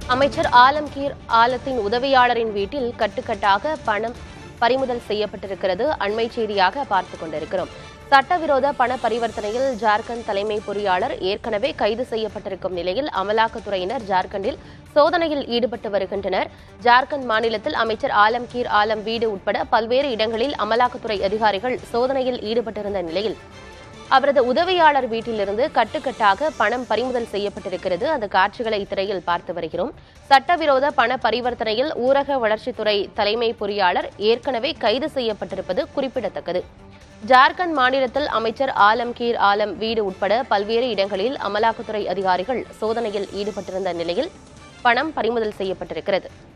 அமைச்சர் ஆலம்கீர் ஆலத்தின் உதவியாளரின் வீட்டில் கட்டுக்கட்டாக பணம் பறிமுதல் செய்யப்பட்டிருக்கிறது அண்மை செய்தியாக பார்த்துக் கொண்டிருக்கிறோம் சட்டவிரோத பண பரிவர்த்தனையில் ஜார்க்கண்ட் தலைமை பொறியாளர் ஏற்கனவே கைது செய்யப்பட்டிருக்கும் நிலையில் அமலாக்கத்துறையினர் ஜார்க்கண்டில் சோதனையில் ஈடுபட்டு வருகின்றனர் ஜார்க்கண்ட் மாநிலத்தில் அமைச்சர் ஆலம்கீர் ஆலம் வீடு உட்பட பல்வேறு இடங்களில் அமலாக்கத்துறை அதிகாரிகள் சோதனையில் ஈடுபட்டிருந்த நிலையில் அவரது உதவியாளர் வீட்டிலிருந்து கட்டுக்கட்டாக பணம் பறிமுதல் செய்யப்பட்டிருக்கிறது அந்த காட்சிகளை திரையில் பார்த்து வருகிறோம் சட்டவிரோத பண பரிவர்த்தனையில் ஊரக வளர்ச்சித்துறை தலைமை பொறியாளர் ஏற்கனவே கைது செய்யப்பட்டிருப்பது குறிப்பிடத்தக்கது ஜார்க்கண்ட் மாநிலத்தில் அமைச்சர் ஆலம்கீர் ஆலம் வீடு உட்பட பல்வேறு இடங்களில் அமலாக்கத்துறை அதிகாரிகள் சோதனையில் ஈடுபட்டிருந்த நிலையில் பணம் பறிமுதல் செய்யப்பட்டிருக்கிறது